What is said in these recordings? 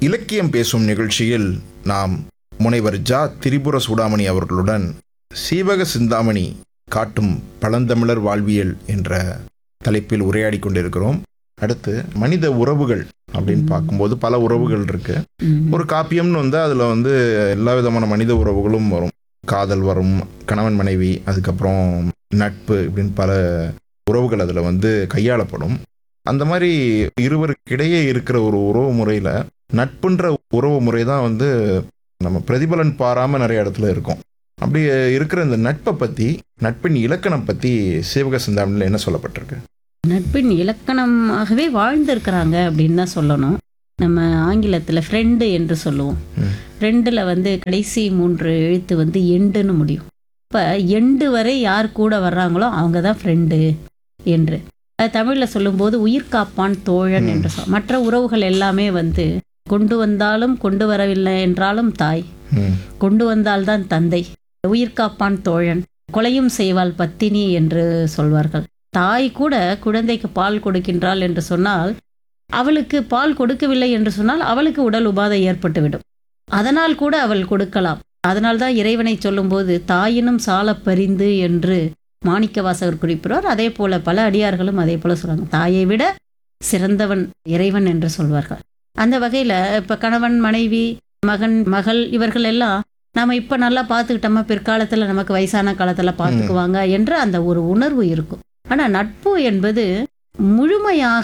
இலக்கியம் பேசும் நிகழ்ச்சியில் நாம் முனைவர் ஜா திரிபுர சூடாமணி அவர்களுடன் சீவக சிந்தாமணி காட்டும் பழந்தமிழர் வாழ்வியல் என்ற தலைப்பில் உரையாடி கொண்டிருக்கிறோம் அடுத்து மனித உறவுகள் அப்படின்னு பார்க்கும்போது பல உறவுகள் இருக்கு ம். ஒரு காப்பியம்னு வந்து அதில் வந்து எல்லா விதமான மனித உறவுகளும் வரும் காதல் வரும் கணவன் மனைவி அதுக்கப்புறம் நட்பு இப்படின்னு பல உறவுகள் அதில் வந்து கையாளப்படும் அந்த மாதிரி இருவருக்கிடையே இருக்கிற ஒரு உறவு முறையில் நட்புன்ற உறவு முறை தான் வந்து நம்ம பிரதிபலன் பாராமல் நிறைய இடத்துல இருக்கும் அப்படி இருக்கிற இந்த நட்பை பற்றி நட்பின் இலக்கணம் பற்றி சிவக சிந்தாமணியில் என்ன சொல்லப்பட்டிருக்கு நட்பின் இலக்கணமாகவே வாழ்ந்திருக்கிறாங்க அப்படின்னு தான் சொல்லணும் நம்ம ஆங்கிலத்தில் ஃப்ரெண்டு என்று சொல்லுவோம் ம். ஃப்ரெண்டில் வந்து கடைசி மூன்று எழுத்து வந்து எண்டுன்னு முடியும் இப்போ எண்டு வரை யார் கூட வர்றாங்களோ அவங்க தான் ஃப்ரெண்டு என்று அது தமிழில் சொல்லும்போது உயிர் காப்பான் தோழன் ம். என்று சொல் மற்ற உறவுகள் எல்லாமே வந்து கொண்டு வந்தாலும் கொண்டு வரவில்லை என்றாலும் தாய் ம் கொண்டு வந்தால்தான் தந்தை உயிர் காப்பான் தோழன் கொலையும் செய்வாள் பத்தினி என்று சொல்வார்கள் தாய் கூட குழந்தைக்கு பால் கொடுக்கின்றாள் என்று சொன்னால் அவளுக்கு பால் கொடுக்கவில்லை என்று சொன்னால் அவளுக்கு உடல் உபாதை ஏற்பட்டுவிடும் அதனால் கூட அவள் கொடுக்கலாம் அதனால்தான் இறைவனை சொல்லும்போது தாயினும் சாலப் பரிந்து என்று மாணிக்க வாசகர் குறிப்பிடுவார் அதே போல பல அடியார்களும் அதே போல சொல்றாங்க தாயை விட சிறந்தவன் இறைவன் என்று சொல்வார்கள் அந்த வகையில இப்ப கணவன் மனைவி மகன் மகள் இவர்கள் எல்லாம் நாம இப்ப நல்லா பார்த்துக்கிட்டோமா பிற்காலத்துல நமக்கு வயசான காலத்துல பார்த்துக்குவாங்க என்ற அந்த ஒரு உணர்வு இருக்கும் ஆனா நட்பு என்பது முழுமையாக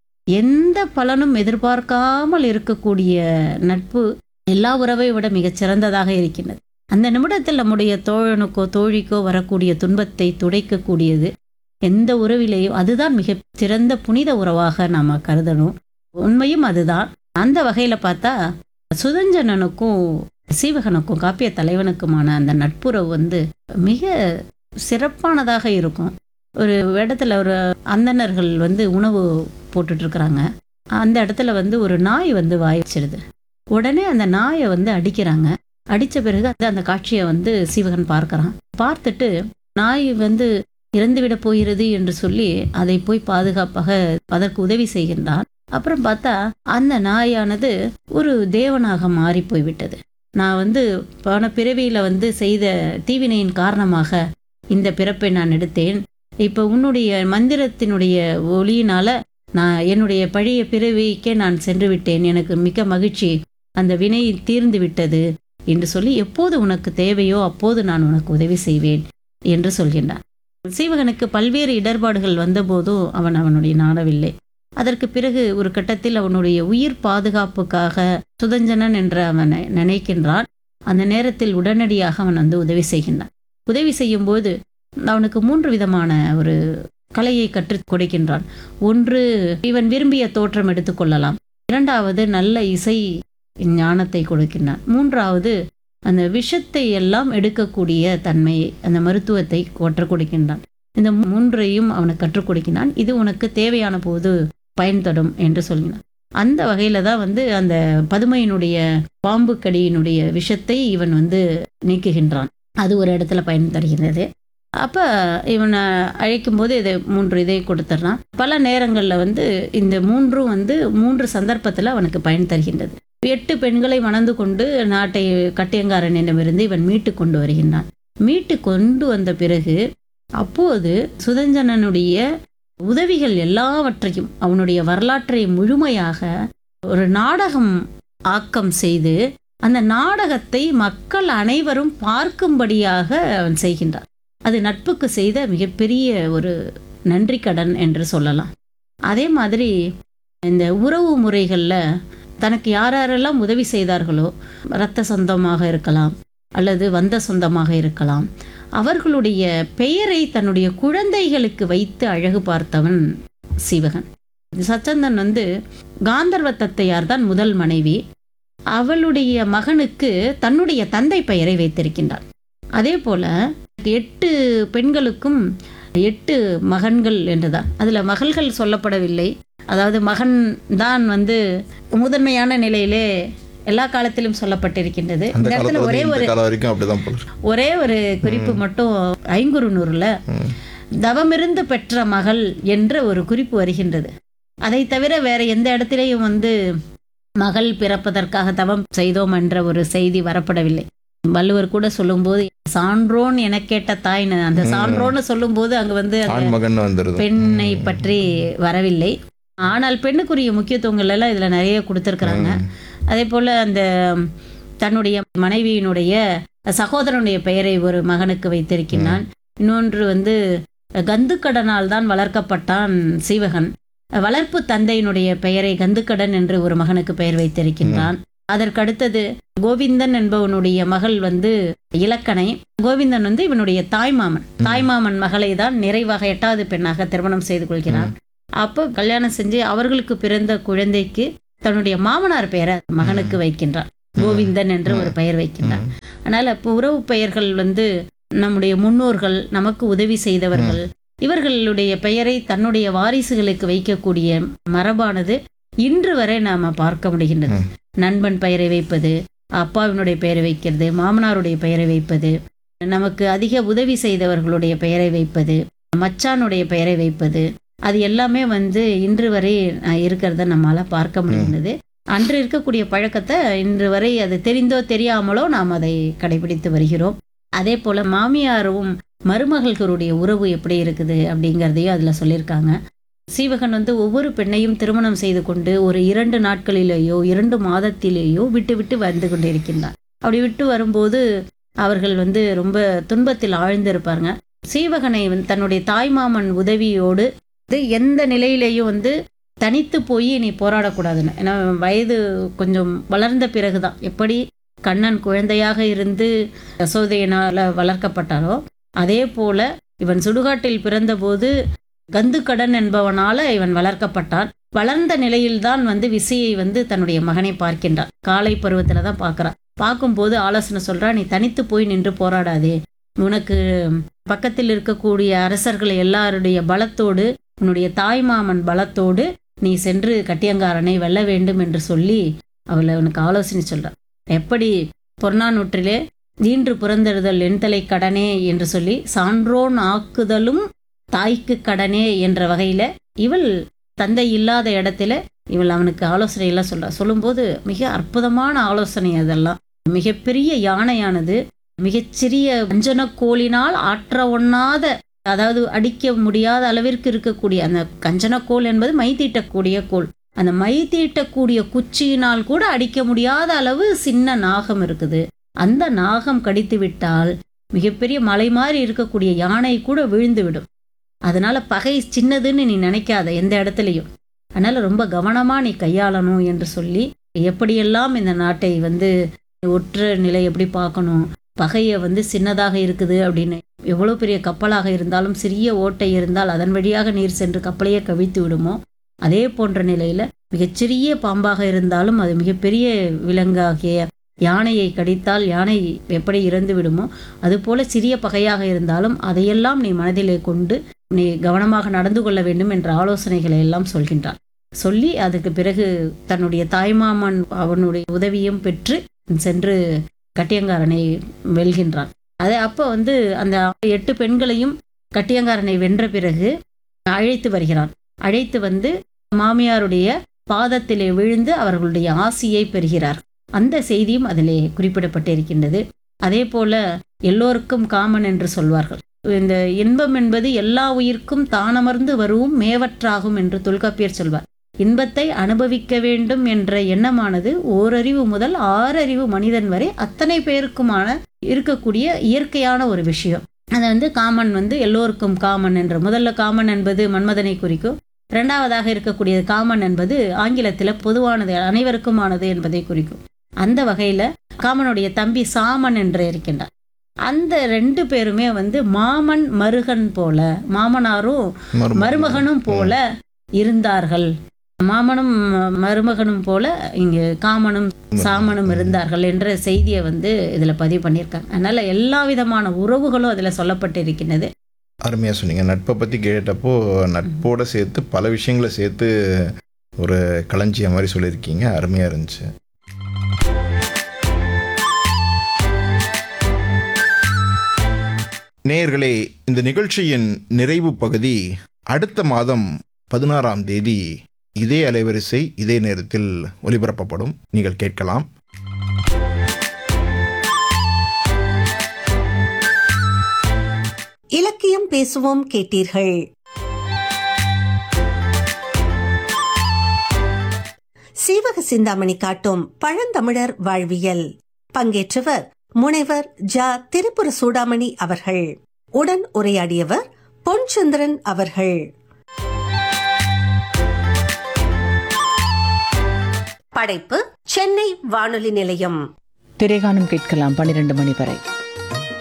எந்த பலனும் எதிர்பார்க்காமல் இருக்கக்கூடிய நட்பு எல்லா உறவை விட மிகச் சிறந்ததாக இருக்கின்றது அந்த நிமிடத்தில் நம்முடைய தோழனுக்கோ தோழிக்கோ வரக்கூடிய துன்பத்தை துடைக்கக்கூடியது எந்த உறவிலேயோ அதுதான் மிக சிறந்த புனித உறவாக நாம கருதணும் உண்மையும் அதுதான் அந்த வகையில பார்த்தா சுதஞ்சனனுக்கும் சீவகனுக்கும் காப்பிய தலைவனுக்குமான அந்த நட்புறவு வந்து மிக சிறப்பானதாக இருக்கும் ஒரு இடத்துல ஒரு அந்தணர்கள் வந்து உணவு போட்டுட்டு இருக்கிறாங்க அந்த இடத்துல வந்து ஒரு நாய் வந்து வாய் வச்சிருது உடனே அந்த நாயை வந்து அடிக்கிறாங்க அடிச்ச பிறகு அது அந்த காட்சியை வந்து சீவகன் பார்க்கறான் பார்த்துட்டு நாய் வந்து இறந்துவிட போகிறது என்று சொல்லி அதை போய் பாதுகாப்பாக அதற்கு உதவி செய்கின்றான் அப்புறம் பார்த்தா அந்த நாயானது ஒரு தேவனாக மாறி போய்விட்டது நான் வந்து போன பிறவியில வந்து செய்த தீவினையின் காரணமாக இந்த பிறப்பை நான் எடுத்தேன் இப்போ உன்னுடைய மந்திரத்தினுடைய ஒளியினால நான் என்னுடைய பழைய பிறவிக்கே நான் சென்று விட்டேன் எனக்கு மிக்க மகிழ்ச்சி அந்த வினை தீர்ந்து விட்டது என்று சொல்லி எப்போது உனக்கு தேவையோ அப்போது நான் உனக்கு உதவி செய்வேன் என்று சொல்கின்றான் சீவகனுக்கு பல்வேறு இடர்பாடுகள் வந்தபோதும் அவன் அவனுடைய நாடவில்லை அதற்கு பிறகு ஒரு கட்டத்தில் அவனுடைய உயிர் பாதுகாப்புக்காக சுதஞ்சனன் என்று அவன் நினைக்கின்றான் அந்த நேரத்தில் உடனடியாக அவன் வந்து உதவி செய்கின்றான் உதவி செய்யும்போது அவனுக்கு மூன்று விதமான ஒரு கலையை கற்றுக் கொடுக்கின்றான் ஒன்று இவன் விரும்பிய தோற்றம் எடுத்துக்கொள்ளலாம் இரண்டாவது நல்ல இசை ஞானத்தை கொடுக்கின்றான் மூன்றாவது அந்த விஷத்தை எல்லாம் எடுக்கக்கூடிய தன்மை அந்த மருத்துவத்தை கற்றுக் கொடுக்கின்றான் இந்த மூன்றையும் அவனுக்கு கற்றுக் கொடுக்கின்றான் இது உனக்கு தேவையான போது பயன்தடும் என்று சொல்கிறான் அந்த வகையில தான் வந்து அந்த பதுமையினுடைய பாம்பு கடியினுடைய விஷத்தை இவன் வந்து நீக்குகின்றான் அது ஒரு இடத்துல பயன் தருகிறது அப்ப இவனை அழைக்கும் போது இதை மூன்று இதை கொடுத்துட்றான் பல நேரங்கள்ல வந்து இந்த மூன்றும் வந்து மூன்று சந்தர்ப்பத்துல அவனுக்கு பயன் தருகின்றது எட்டு பெண்களை மணந்து கொண்டு நாட்டை கட்டியங்காரனிடமிருந்து இவன் மீட்டு கொண்டு வருகின்றான் மீட்டு கொண்டு வந்த பிறகு அப்போது சுதஞ்சனனுடைய உதவிகள் எல்லாவற்றையும் அவனுடைய வரலாற்றை முழுமையாக ஒரு நாடகம் ஆக்கம் செய்து அந்த நாடகத்தை மக்கள் அனைவரும் பார்க்கும்படியாக அவன் செய்கின்றான் அது நட்புக்கு செய்த மிகப்பெரிய ஒரு நன்றி கடன் என்று சொல்லலாம் அதே மாதிரி இந்த உறவு முறைகளில் தனக்கு யார் யாரெல்லாம் உதவி செய்தார்களோ இரத்த சொந்தமாக இருக்கலாம் அல்லது வந்த சொந்தமாக இருக்கலாம் அவர்களுடைய பெயரை தன்னுடைய குழந்தைகளுக்கு வைத்து அழகு பார்த்தவன் சிவகன் சச்சந்தன் வந்து காந்தர்வ தத்தையார் தான் முதல் மனைவி அவளுடைய மகனுக்கு தன்னுடைய தந்தை பெயரை வைத்திருக்கின்றார் அதே போல எட்டு பெண்களுக்கும் எட்டு மகன்கள் என்றுதான் அதுல மகள்கள் சொல்லப்படவில்லை அதாவது மகன் தான் வந்து முதன்மையான நிலையிலே எல்லா காலத்திலும் சொல்லப்பட்டிருக்கின்றது அந்த இந்த இடத்துல காலத்துல ஒரே இருந்து ஒரு இந்த காலம் வரைக்கும் அப்படிதான் போல இருக்கு. ஒரே ஒரு குறிப்பு மட்டும் ஐங்குறுநூறுல ம். தவமிருந்து பெற்ற மகள் என்ற ஒரு குறிப்பு வருகின்றது அதை தவிர வேற எந்த இடத்திலையும் வந்து மகள் பிறப்பதற்காக தவம் செய்தோம் என்ற ஒரு செய்தி வரப்படவில்லை வள்ளுவர் கூட சொல்லும்போது சான்றோன் என கேட்ட தாய்னு அந்த ம். சான்றோன்னு சொல்லும்போது அங்க வந்து அந்த ஆண் மகன் வந்துருது பெண்ணை ம். பற்றி வரவில்லை ஆனால் பெண்ணுக்குரிய முக்கியத்துவங்கள் எல்லாம் இதுல நிறைய கொடுத்துருக்குறாங்க ம். அதே போல அந்த தன்னுடைய மனைவியினுடைய சகோதரனுடைய பெயரை ஒரு மகனுக்கு வைத்திருக்கின்றான் இன்னொன்று வந்து கந்துக்கடனால் தான் வளர்க்கப்பட்டான் சீவகன் வளர்ப்பு தந்தையினுடைய பெயரை கந்துக்கடன் என்று ஒரு மகனுக்கு பெயர் வைத்திருக்கின்றான் அதற்கடுத்தது கோவிந்தன் என்பவனுடைய மகள் வந்து இலக்கணை கோவிந்தன் வந்து இவனுடைய தாய்மாமன் தாய்மாமன் மகளை தான் நிறைவாக எட்டாவது பெண்ணாக திருமணம் செய்து கொள்கிறான் அப்போ கல்யாணம் செஞ்சு அவர்களுக்கு பிறந்த குழந்தைக்கு தன்னுடைய மாமனார் பெயரை மகனுக்கு வைக்கின்றான் கோவிந்தன் என்று ஒரு பெயர் வைக்கின்றான் ம். அதனால இப்போ உறவு பெயர்கள் வந்து நம்முடைய முன்னோர்கள் நமக்கு உதவி செய்தவர்கள் இவர்களுடைய பெயரை தன்னுடைய வாரிசுகளுக்கு வைக்கக்கூடிய மரபானது இன்று வரை நாம பார்க்க முடிகின்றது ம். நண்பன் பெயரை வைப்பது அப்பாவினுடைய பெயரை வைக்கிறது மாமனாருடைய பெயரை வைப்பது நமக்கு அதிக உதவி செய்தவர்களுடைய பெயரை வைப்பது மச்சானுடைய பெயரை வைப்பது அது எல்லாமே வந்து இன்று வரை அஹ், இருக்கிறத நம்மால பார்க்க முடிகின்றது அன்று இருக்கக்கூடிய பழக்கத்தை இன்று வரை அது தெரிந்தோ தெரியாமலோ நாம் அதை கடைபிடித்து வருகிறோம் அதே போல மாமியாரும் மருமகள்களுடைய உறவு எப்படி இருக்குது அப்படிங்கிறதையும் அதில் சொல்லியிருக்காங்க சீவகன் வந்து ஒவ்வொரு பெண்ணையும் திருமணம் செய்து கொண்டு ஒரு இரண்டு நாட்களிலேயோ இரண்டு மாதத்திலேயோ விட்டு விட்டு வந்து கொண்டிருக்கின்றார் அப்படி விட்டு வரும்போது அவர்கள் வந்து ரொம்ப துன்பத்தில் ஆழ்ந்திருப்பாங்க சீவகனை வந்து தன்னுடைய தாய்மாமன் உதவியோடு இது எந்த நிலையிலேயும் வந்து தனித்து போய் நீ போராடக்கூடாதுன்னு ஏன்னா வயது கொஞ்சம் வளர்ந்த பிறகுதான் எப்படி கண்ணன் குழந்தையாக இருந்து யசோதையினால வளர்க்கப்பட்டாரோ அதே போல இவன் சுடுகாட்டில் பிறந்தபோது கந்துக்கடன் என்பவனால இவன் வளர்க்கப்பட்டான் வளர்ந்த நிலையில்தான் வந்து விசையை வந்து தன்னுடைய மகனை பார்க்கின்றான் காலை பருவத்துல தான் பார்க்கறான் பார்க்கும்போது ஆலோசனை சொல்றா நீ தனித்து போய் நின்று போராடாதே உனக்கு பக்கத்தில் இருக்கக்கூடிய அரசர்கள் எல்லாருடைய பலத்தோடு உன்னுடைய தாய்மாமன் பலத்தோடு நீ சென்று கட்டியங்காரனை வெல்ல வேண்டும் என்று சொல்லி அவளை உனக்கு ஆலோசனை சொல்றார் எப்படி பொன்னானூற்றிலே ஈன்று புறந்தெழுதல் எண்தலை கடனே என்று சொல்லி சான்றோன் ஆக்குதலும் தாய்க்கு கடனே என்ற வகையில இவள் தந்தை இல்லாத இடத்துல இவள் அவனுக்கு ஆலோசனை எல்லாம் சொல்றா சொல்லும்போது மிக அற்புதமான ஆலோசனை அதெல்லாம் மிகப்பெரிய யானையானது மிகச்சிறிய கஞ்சனக்கோலினால் ஆற்ற ஒண்ணாத அதாவது அடிக்க முடியாத அளவிற்கு இருக்கக்கூடிய அந்த கஞ்சனக்கோல் என்பது மை தீட்டக்கூடிய கோல் அந்த மை தீட்டக்கூடிய குச்சியினால் கூட அடிக்க முடியாத அளவு சின்ன நாகம் இருக்குது அந்த நாகம் கடித்து விட்டால் மிகப்பெரிய மலை மாதிரி இருக்கக்கூடிய யானை கூட விழுந்து விடும் அதனால பகை சின்னதுன்னு நீ நினைக்காத எந்த இடத்துலையும் அதனால ரொம்ப கவனமா நீ கையாளணும் என்று சொல்லி எப்படியெல்லாம் இந்த நாட்டை வந்து ஒற்ற நிலை எப்படி பார்க்கணும் பகையை வந்து சின்னதாக இருக்குது அப்படின்னு எவ்வளோ பெரிய கப்பலாக இருந்தாலும் சிறிய ஓட்டை இருந்தால் அதன் வழியாக நீர் சென்று கப்பலையே கவிழ்த்து விடுமோ அதே போன்ற நிலையில மிகச்சிறிய பாம்பாக இருந்தாலும் அது மிகப்பெரிய விலங்காகிய யானையை கடித்தால் யானை எப்படி இறந்து விடுமோ அதுபோல சிறிய பகையாக இருந்தாலும் அதையெல்லாம் நீ மனதிலே கொண்டு நீ கவனமாக நடந்து கொள்ள வேண்டும் என்ற ஆலோசனைகளை எல்லாம் சொல்கின்றார் சொல்லி அதுக்கு பிறகு தன்னுடைய தாய்மாமன் அவனுடைய உதவியும் பெற்று சென்று கட்டியங்காரனை வெல்கின்றான் அது அப்போ வந்து அந்த எட்டு பெண்களையும் கட்டியங்காரனை வென்ற பிறகு அழைத்து வருகிறான் அழைத்து வந்து மாமியாருடைய பாதத்திலே விழுந்து அவர்களுடைய ஆசியை பெறுகிறார் அந்த செய்தியும் அதிலே குறிப்பிடப்பட்டிருக்கின்றது அதே போல எல்லோருக்கும் காமன் என்று சொல்வார்கள் இந்த இன்பம் என்பது எல்லா உயிர்க்கும் தானமர்ந்து வருவும் மேவற்றாகும் என்று தொல்காப்பியர் சொல்வார் இன்பத்தை அனுபவிக்க வேண்டும் என்ற எண்ணமானது ஓரறிவு முதல் ஆறறிவு மனிதன் வரை அத்தனை பேருக்குமான இருக்கக்கூடிய இயற்கையான ஒரு விஷயம் அது வந்து காமன் வந்து எல்லோருக்கும் காமன் என்று முதல்ல காமன் என்பது மன்மதனை குறிக்கும் இரண்டாவதாக இருக்கக்கூடிய காமன் என்பது ஆங்கிலத்தில் பொதுவானது அனைவருக்குமானது என்பதை குறிக்கும் அந்த வகையில காமனுடைய தம்பி சாமன் என்று இருக்கின்றார் அந்த ரெண்டு பேருமே வந்து மாமன் மருகன் போல மாமனாரும் மருமகன். மருமகனும் போல இருந்தார்கள் மாமனும் மருமகனும் போல இங்கு காமனும் சாமனும் இருந்தார்கள் என்ற செய்தியை வந்து இதுல பதிவு பண்ணியிருக்காங்க அதனால எல்லா விதமான உறவுகளும் அதுல சொல்லப்பட்டிருக்கின்றது அருமையாக சொன்னீங்க நட்பை பற்றி கேட்டப்போ நட்போட சேர்த்து பல விஷயங்களை சேர்த்து ஒரு களஞ்சியம் மாதிரி சொல்லியிருக்கீங்க அருமையாக இருந்துச்சு நேயர்களே இந்த நிகழ்ச்சியின் நிறைவு பகுதி அடுத்த மாதம் பதினாறாம் தேதி இதே அலைவரிசை இதே நேரத்தில் ஒலிபரப்பப்படும் நீங்கள் கேட்கலாம் இலக்கியம் பேசுவோம் கேட்டீர்கள் சீவக சிந்தாமணி காட்டும் பழந்தமிழர் வாழ்வியல் பங்கேற்றவர் முனைவர் ஜ திருப்புர சூடாமணி அவர்கள் உடன் உரையாடியவர் பொன்சந்திரன் அவர்கள் படைப்பு சென்னை வானொலி நிலையம் திரைகானம் கேட்கலாம் பன்னிரண்டு மணி வரை